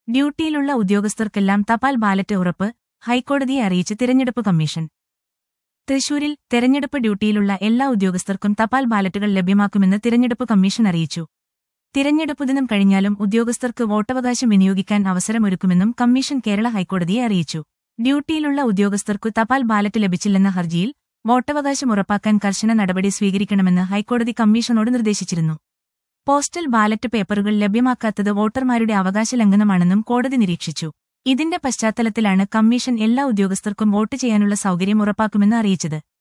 ഡ്യൂട്ടിയിലുള്ള ഉദ്യോഗസ്ഥർക്കെല്ലാം തപാൽ ബാലറ്റ് ഉറപ്പ് ഹൈക്കോടതിയെ അറിയിച്ച് തിരഞ്ഞെടുപ്പ് കമ്മീഷൻ തൃശൂരിൽ തെരഞ്ഞെടുപ്പ് ഡ്യൂട്ടിയിലുള്ള എല്ലാ ഉദ്യോഗസ്ഥർക്കും തപാൽ ബാലറ്റുകൾ ലഭ്യമാക്കുമെന്ന് തിരഞ്ഞെടുപ്പ് കമ്മീഷൻ അറിയിച്ചു തിരഞ്ഞെടുപ്പ് ദിനം കഴിഞ്ഞാലും ഉദ്യോഗസ്ഥർക്ക് വോട്ടവകാശം വിനിയോഗിക്കാൻ അവസരമൊരുക്കുമെന്നും കമ്മീഷൻ കേരള ഹൈക്കോടതിയെ അറിയിച്ചു ഡ്യൂട്ടിയിലുള്ള ഉദ്യോഗസ്ഥർക്കു തപാൽ ബാലറ്റ് ലഭിച്ചില്ലെന്ന ഹർജിയിൽ വോട്ടവകാശം ഉറപ്പാക്കാൻ കർശന നടപടി സ്വീകരിക്കണമെന്ന് ഹൈക്കോടതി കമ്മീഷനോട് നിർദ്ദേശിച്ചിരുന്നു പോസ്റ്റൽ ബാലറ്റ് പേപ്പറുകൾ ലഭ്യമാക്കാത്തത് വോട്ടർമാരുടെ അവകാശ ലംഘനമാണെന്നും കോടതി നിരീക്ഷിച്ചു ഇതിന്റെ പശ്ചാത്തലത്തിലാണ് കമ്മീഷൻ എല്ലാ ഉദ്യോഗസ്ഥർക്കും വോട്ട് ചെയ്യാനുള്ള സൗകര്യം ഉറപ്പാക്കുമെന്ന് അറിയിച്ചത്